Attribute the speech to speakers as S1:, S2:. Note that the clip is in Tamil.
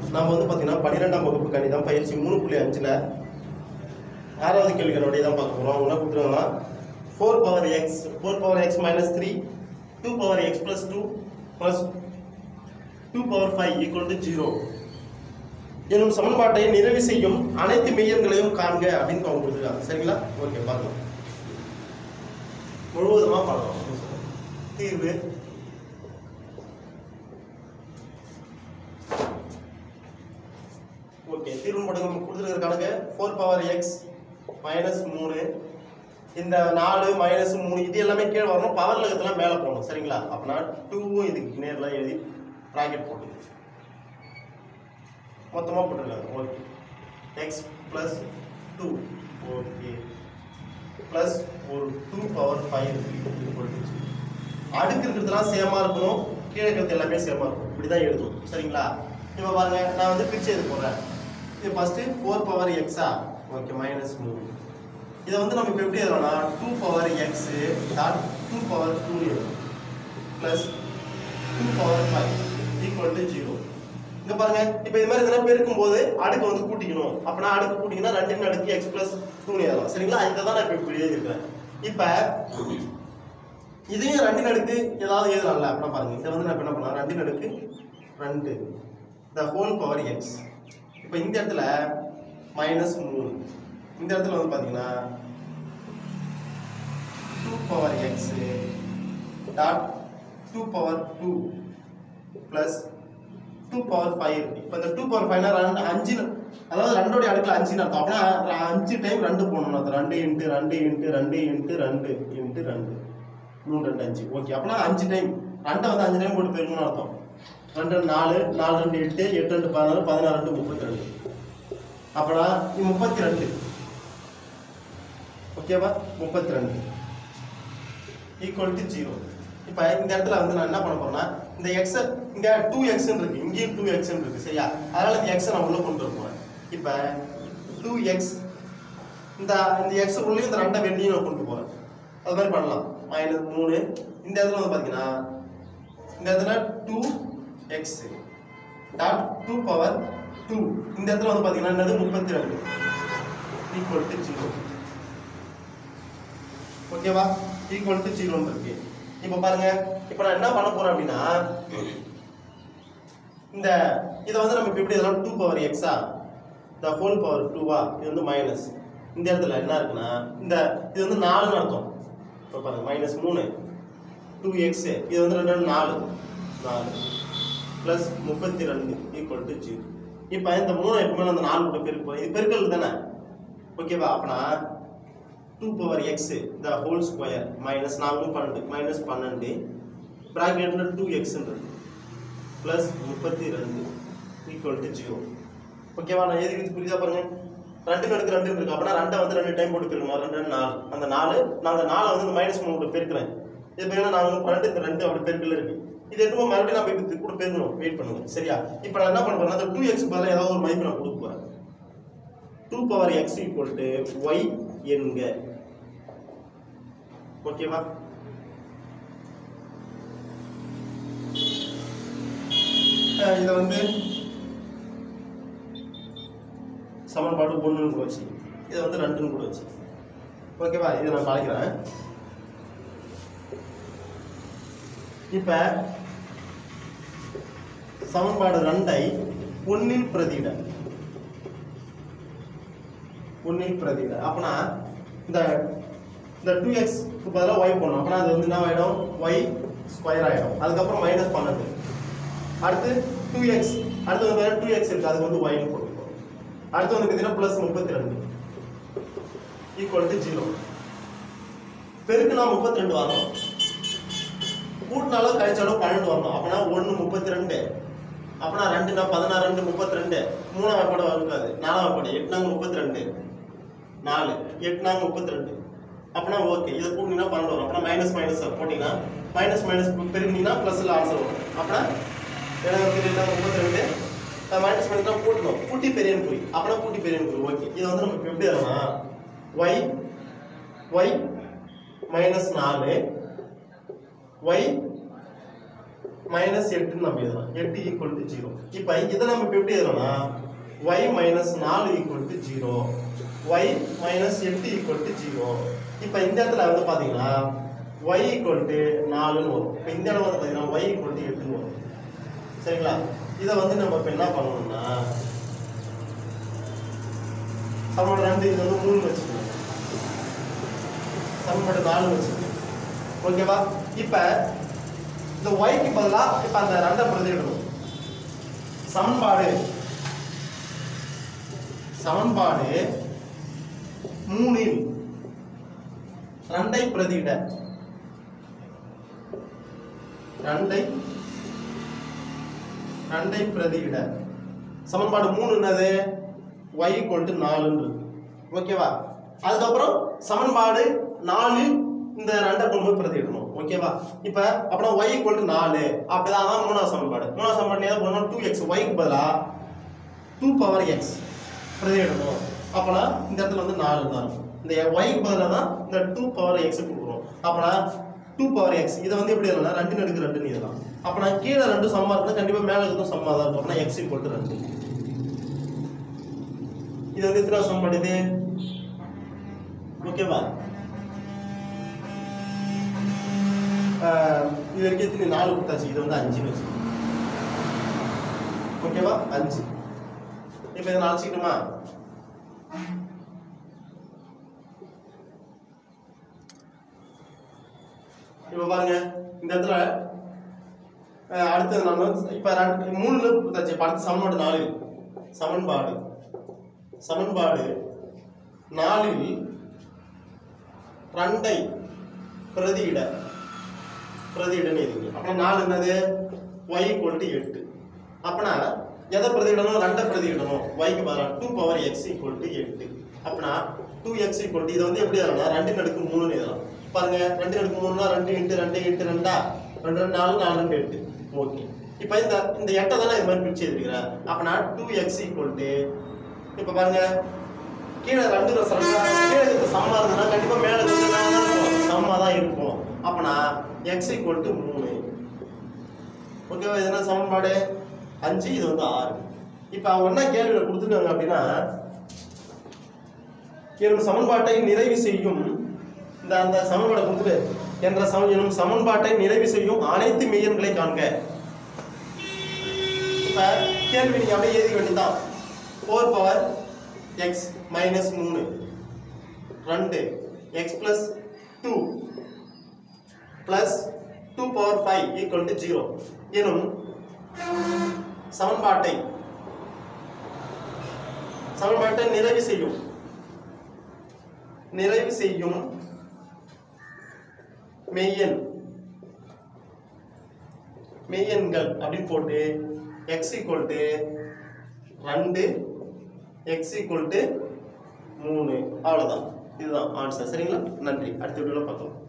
S1: நம்ம வந்து பார்த்தீங்கன்னா பன்னிரெண்டாம் வகுப்பு கணிதம் பயிற்சி மூணு புள்ளி அஞ்சில் ஆறாவது கேள்விகளுடைய தான் பார்க்க போகிறோம் அவங்க என்ன கொடுத்துருக்காங்கன்னா four power x four power x minus three two power x plus two plus two power five equal to zero எனும் சமன்பாட்டை நிறைவு செய்யும் அனைத்து மெய்யங்களையும் காண்க அப்படின்னு அவங்க கொடுத்துருக்காங்க சரிங்களா ஓகே பார்க்கலாம் முழுவதுமாக பார்க்கலாம் தீர்வு ஓகே தீர்வு மட்டும் கொடுத்துருக்கிற கணக்கு ஃபோர் பவர் எக்ஸ் மைனஸ் மூணு இந்த நாலு மைனஸ் மூணு இது எல்லாமே கீழே வரணும் பவர் லகத்தெல்லாம் மேலே போகணும் சரிங்களா அப்படின்னா டூவும் இதுக்கு நேரில் எழுதி ப்ராக்கெட் போட்டு மொத்தமாக போட்டுருக்காங்க okay x plus two okay plus ஒரு டூ பவர் ஃபைவ் அடுக்கு இருக்கிறதுலாம் சேமாக இருக்கணும் கீழே இருக்கிறது எல்லாமே சேமாக இருக்கும் இப்படி தான் எழுதணும் சரிங்களா இப்போ பாருங்க நான் வந்து பிரிச்சு எழுத போகிறேன் இது ஃபஸ்ட்டு ஃபோர் பவர் எக்ஸா ஓகே மைனஸ் மூணு இதை வந்து நம்ம இப்போ எப்படி எழுதலாம்னா two power x dot two power two எழுதணும் plus two power five equal to zero இங்க பாருங்க இப்போ இது மாதிரி இதெல்லாம் பெருக்கும் போது அடுக்கு வந்து கூட்டிக்கணும் அப்பனா அடுக்கு கூட்டிங்கன்னா ரெண்டின் அடுக்கு எக்ஸ் பிளஸ் டூ எழுதலாம் சரிங்களா இதை தான் நான் இப்போ இப்படி எழுதியிருக்கிறேன் இப்போ இதையும் ரெண்டின் அடுக்கு ஏதாவது எழுதலாம்ல அப்படின்னா பாருங்க இதை வந்து நான் இப்ப என்ன பண்ணலாம் ரெண்டின் அடுக்கு ரெண்டு த ஹோல் பவர் எக்ஸ் இப்போ இந்த இடத்துல மைனஸ் மூணு இந்த இடத்துல வந்து பார்த்தீங்கன்னா two power x dot two power two plus two power five இப்போ இந்த டூ பவர் ஃபைவ்னா ரெண்டு அஞ்சு அதாவது ரெண்டோடைய அடுக்கில் அஞ்சுன்னு அர்த்தம் அப்படின்னா அஞ்சு டைம் ரெண்டு போடணும் அர்த்தம் ரெண்டு இன்ட்டு ரெண்டு இன்ட்டு ரெண்டு இன்ட்டு ரெண்டு இன்ட்டு ரெண்டு மூணு ரெண்டு அஞ்சு ஓகே அப்படின்னா அஞ்சு டைம் ரெண்டை வந்து அஞ்சு டைம் போட்டு பெருக்கணும்னு அர்த்தம் ரெண்டு ரெண்டு நாலு நாலு ரெண்டு எட்டு எட்டு ரெண்டு பதினாறு பதினாறு ரெண்டு முப்பத்தி ரெண்டு அப்பனா இது முப்பத்தி ரெண்டு ஓகேவா முப்பத்தி ரெண்டு ஈக்குவல் டு ஜீரோ இப்போ இந்த இடத்துல வந்து நான் என்ன பண்ண போறேன்னா இந்த எக்ஸ் இங்க டூ எக்ஸ் இருக்கு இங்கேயும் டூ எக்ஸ் இருக்கு சரியா அதனால இந்த எக்ஸை நான் உள்ள கொண்டு வர போறேன் இப்போ டூ எக்ஸ் இந்த இந்த எக்ஸ் உள்ளே இந்த ரெண்டை வெளியும் நான் கொண்டு போறேன் அது மாதிரி பண்ணலாம் மைனஸ் மூணு இந்த இடத்துல வந்து பார்த்தீங்கன்னா இந்த இடத்துல two x dot two power two இந்த இடத்துல வந்து பார்த்தீங்கன்னா என்னது முப்பத்தி ரெண்டு ஈக்குவல் டு ஜீரோ ஓகேவா ஈக்குவல் டு ஜீரோன்னு இருக்கு இப்போ பாருங்க இப்போ நான் என்ன பண்ண போறேன் அப்படின்னா இந்த இதை வந்து நம்ம இப்போ எப்படி இதெல்லாம் டூ பவர் எக்ஸா த ஹோல் பவர் டூவா இது வந்து மைனஸ் இந்த இடத்துல என்ன இருக்குன்னா இந்த இது வந்து நாலுன்னு அர்த்தம் இப்போ பாருங்க மைனஸ் மூணு டூ எக்ஸ் இது வந்து ரெண்டு ரெண்டு நாலு நாலு ப்ளஸ் முப்பத்தி ரெண்டு ஈக்குவல் டு ஜீரோ இப்போ இந்த மூணு எப்பவுமே அந்த நாலு கூட பெருக்கும் இது பெருக்கல் தானே ஓகேவா அப்பனா two power x the whole square minus நாலும் பன்னெண்டு மைனஸ் பன்னெண்டு ப்ராக்கெட்ல டூ எக்ஸ்ன்றது ப்ளஸ் முப்பத்தி ரெண்டு ஈக்குவல் டு ஜீரோ ஓகேவா நான் எதுக்கு இது புரியுதா பாருங்க ரெண்டு கணக்கு ரெண்டு இருக்கு அப்படின்னா ரெண்டை வந்து ரெண்டு டைம் போட்டு பெருக்கணும் ரெண்டு ரெண்டு நாலு அந்த நாலு நான் அந்த நாலை வந்து இந்த மைனஸ் மூணு கூட பெருக்கிறேன் இது இப்போ நான் வந்து பன்னெண்டு இந்த ரெண்டு அப்படி பெருக்கல இருக்கு இது எடுத்து மறுபடியும் நம்ம இது கூட பெருக்கணும் வெயிட் பண்ணுங்க சரியா இப்போ நான் என்ன பண்ண போறேன் அந்த டூ எக்ஸ் பதிலாக ஏதாவது ஒரு மதிப்பு நான் கொடுக்க போறேன் two power x equal to y என்க ஓகேவா அஹ் இதை வந்து சமன்பாடு ஒன்றுன்னு கூட வச்சு இதை வந்து ரெண்டுன்னு கூட வச்சு ஓகேவா இதை நான் கலைக்கிறேன் இப்ப சமன்பாடு ரெண்டை ஒன்னில் பிரதியிட ஒன்னில் பிரதியிட அப்பனா இந்த இந்த டூ எக்ஸ் பதிலாக ஒய் போடணும் அப்பனா அது வந்து என்ன ஆகிடும் ஒய் ஸ்கொயர் ஆகிடும் அதுக்கப்புறம் மைனஸ் பன்னெண்டு அடுத்து டூ எக்ஸ் அடுத்து வந்து வேறு டூ எக்ஸ் இருக்குது அதுக்கு வந்து ஒய்னு போட்டுக்கணும் அடுத்து வந்து பார்த்தீங்கன்னா ப்ளஸ் முப்பத்தி ரெண்டு ஈக்குவல் டு ஜீரோ பெருக்குனா முப்பத்தி ரெண்டு வரணும் கூட்டினாலும் கழிச்சாலும் பன்னெண்டு வரணும் அப்பனா ஒன்று முப்பத்தி ரெண்டு அப்பனா ரெண்டுனா பதினாறு ரெண்டு முப்பத்தி ரெண்டு மூணாம் வாய்ப்பாடு இருக்காது நாலாம் வாய்ப்பாடு எட்டுனாங்க முப்பத்தி ரெண்டு நாலு எட்டுனாங்க முப்பத்தி ரெண்டு அப்பனா ஓகே இதை கூட்டினீங்கன்னா பன்னெண்டு வரும் அப்பனா மைனஸ் மைனஸ் போட்டிங்கன்னா மைனஸ் மைனஸ் பெருக்கினீங்கன்னா ப்ளஸில் ஆன்சர் வரும் அப்பனா எனக்கு முப்பத்தி ரெண்டு மைனஸ் மைனஸ் தான் கூட்டணும் கூட்டி பெரியன் குறி அப்பனா கூட்டி பெரியன் குறி ஓகே இதை வந்து நம்ம இப்ப எப்படி வரலாம் ஒய் ஒய் மைனஸ் நாலு ஒய் மைனஸ் எட்டுன்னு நம்ம எழுதலாம் எட்டு ஈக்குவல் டு ஜீரோ இப்போ இதை நம்ம இப்போ எப்படி எழுதலாம்னா ஒய் மைனஸ் நாலு equal to zero y minus எட்டு ஈக்குவல் டு ஜீரோ இப்போ இந்த இடத்துல வந்து பார்த்தீங்கன்னா ஒய் ஈக்குவல் டு நாலுன்னு வரும் இப்போ இந்த இடம் வந்து பார்த்தீங்கன்னா ஒய் ஈக்குவல் டு எட்டுன்னு வரும் சரிங்களா இதை வந்து நம்ம இப்போ என்ன பண்ணணும்னா சமன்பாடு ரெண்டு இது வந்து மூணு வச்சுக்கணும் சமன்பாடு நாலு வச்சுக்கணும் ஓகேவா இப்போ இந்த ஒய்க்கு பதிலா இப்போ அந்த ரெண்டை பிரதியிடணும் சமன்பாடு சமன்பாடு மூணில் ரெண்டை பிரதியிட ரெண்டை ரெண்டை பிரதியிட சமன்பாடு மூணு என்னது y ஈக்குவல் டு நாலுன்னு ஓகேவா அதுக்கப்புறம் சமன்பாடு நாலு இந்த ரெண்டை கொண்டு போய் பிரதியிடணும் ஓகேவா இப்போ அப்புறம் y ஈக்குவல் டு நாலு அப்படிதான் தான் மூணாவது சமன்பாடு மூணாவது சமன்பாடு ஏதாவது பண்ணணும் டூ எக்ஸ் ஒய்க்கு பதிலாக டூ பவர் எக்ஸ் பிரதியிடணும் அப்போனா இந்த இடத்துல வந்து நாலு தான் இருக்கும் இந்த ஒய்க்கு பதிலாக தான் இந்த டூ பவர் எக்ஸ் கொடுக்குறோம் அப்போனா டூ பவர் எக்ஸ் இதை வந்து எப்படி எழுதலாம் ரெண்டு நடுக்கு ரெண்டுன்னு எழுதலாம் அப்போனா கீழே ரெண்டு சம்மா இருக்குன்னா கண்டிப்பாக மேலே இருக்கும் சம்மா தான் இருக்கும் அப்படின்னா எக்ஸ் ஈக்குவல் டு ரெண்டு இது வந்து எத்தனை சமன்பாடு இது ஓகேவா ஆஹ் இது வரைக்கும் எத்தனை நாலு கொடுத்தாச்சு இது வந்து அஞ்சு வச்சு ஓகேவா அஞ்சு இப்போ இதை நாலு சீக்கிரமா இப்போ பாருங்க இந்த இடத்துல அஹ், அடுத்தது நம்ம இப்போ ரெண்டு மூணுல கொடுத்தாச்சு இப்ப அடுத்து சமன்பாடு நாலு சமன்பாடு சமன்பாடு நாலில் ரெண்டை பிரதியிட பிரதியிடன்னு இருக்கு அப்புறம் நாலு என்னது ஒய் ஈக்குவல் டு எட்டு அப்பனா எதை பிரதியிடணும் ரெண்டை பிரதியிடணும் ஒய்க்கு பதிலாக two power x equal to எட்டு அப்பனா டூ எக்ஸ் ஈக்குவல் டு இதை வந்து எப்படி எழுதலாம் ரெண்டு நடுக்கு மூணுன்னு எழுதலாம் பாருங்க ரெண்டு நடுக்கு மூணுனா ரெண்டு இன்ட்டு ரெண்டு இன்ட்டு ரெண்டா ரெண்டு ரெண்டு நாலு நாலு ரெண்டு எட்டு ஓகே இப்போ இந்த இந்த எட்டை தானே இது மாதிரி பிரிச்சு எழுதிக்கிறேன் அப்பனா டூ எக்ஸ் ஈக்குவல் டு இப்போ பாருங்க கீழே ரெண்டு சமமா கீழே இருக்க சம்மா இருந்ததுன்னா கண்டிப்பா மேல இருந்து தான் இருக்கும் சம்மா தான் இருக்கும் அப்பனா எக்ஸ் ஈக்குவல் டு மூணு ஓகேவா இது என்ன சமன்பாடு அஞ்சு இது வந்து ஆறு இப்போ அவங்க என்ன கேள்வியில கொடுத்துருக்காங்க அப்படின்னா எனும் சமன்பாட்டை நிறைவு செய்யும் இந்த அந்த சமன்பாடை கொடுத்துட்டு என்ற சம எனும் சமன்பாட்டை நிறைவு செய்யும் அனைத்து மெய்யன்களை காண்க இப்ப கேள்வி நீங்க அப்படியே எழுதி வேண்டியதுதான் ஃபோர் பவர் எக்ஸ் மைனஸ் மூணு ரெண்டு x plus two plus two power five equal to zero எனும் சமன்பாட்டை சமன்பாட்டை நிறைவு செய்யும் நிறைவு செய்யும் மெய்யன் மெய்யன்கள் அப்படின்னு போட்டு எக்ஸ் ஈக்குவல் டு ரெண்டு எக்ஸ் ஈக்குவல் டு மூணு அவ்வளோதான் இதுதான் ஆன்சர் சரிங்களா நன்றி அடுத்த வீடியோவில் பார்க்கலாம்